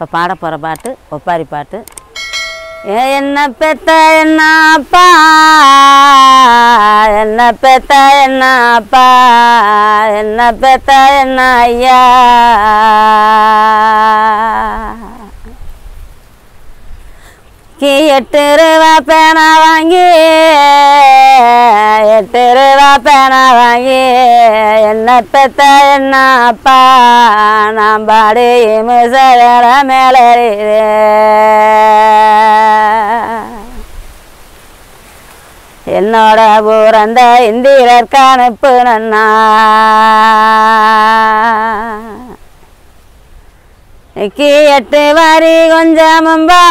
இப்போ பாட போகிற பாட்டு ஒப்பாரி பாட்டு ஏ என்ன பெத்த என்ன அப்பா என்ன பெத்த என்ன அப்பா என்ன பெத்த என்ன ஐயா கி எட்டு ரூபா பேனா வாங்கி எட்டு ரூபா பேனா வாங்கி என்ன பெத்த என்ன அப்பா நான் பாடி மிசகர மேலே என்னோட பூரந்த இந்திரர் கணுப்பு நன்னா இன்னைக்கு எட்டு வரி கொஞ்சமும்பா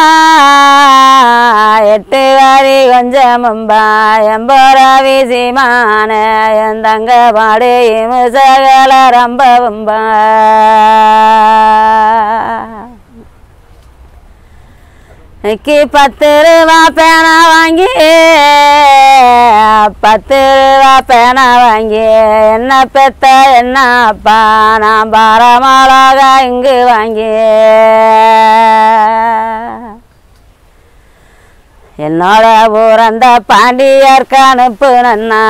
எட்டு வரி கொஞ்சமும்பா எம்போர விசிமான என் தங்க பாடு இமுசகல ரொம்பவும்பா இன்னைக்கு பத்து ரூபா பேனா வாங்கி பத்து ரூபா பேனா வாங்கி என்ன பெத்த என்ன அப்பா நான் பாரமாளாக இங்கு வாங்கி என்னோட ஊரந்த பாண்டியர்க்கு அனுப்பு நன்னா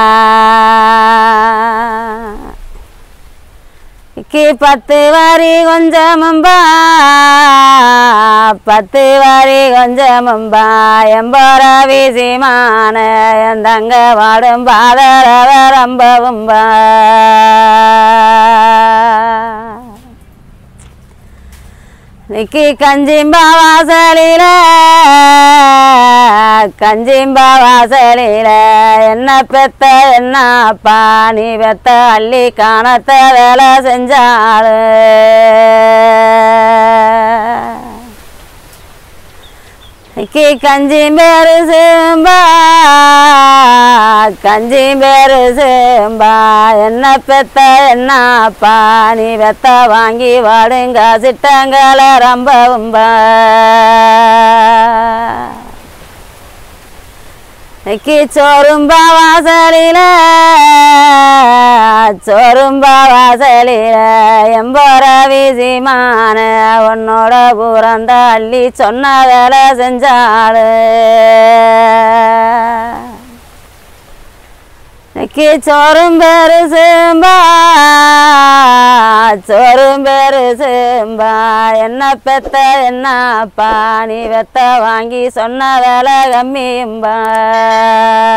கி பத்து வரி கொஞ்சமும்பா பத்து வரி கொஞ்சமும்பா எம்போர விசிமான என் தங்க வாடும் பாதரவ ரொம்பவும்பா நிக்கி கஞ்சிம்பா வாசலில கஞ்சிம்பா வாசலில என்ன பெத்த என்ன அப்பா நீ பெத்த அள்ளி காணத்த வேலை செஞ்சாளு நிக்கி கஞ்சி பேரு சேம்பா கஞ்சி பேரு சேம்பா என்ன பெத்த என்ன அப்பா நீ வெத்த வாங்கி வாடுங்க சிட்டங்களை ரொம்பவும்பா நிக்கி சோறும்பா வாசலில சோறும்பா வாசலில எம்போர விசிமான உன்னோட பூரந்த அள்ளி சொன்ன வேலை செஞ்சாளு நிக்கி சோறும் பேரு சேம்பா சோறும் பேரு சேம்பா என்ன பெத்த என்ன அப்பா நீ வெத்த வாங்கி சொன்ன வேலை கம்மியும்பா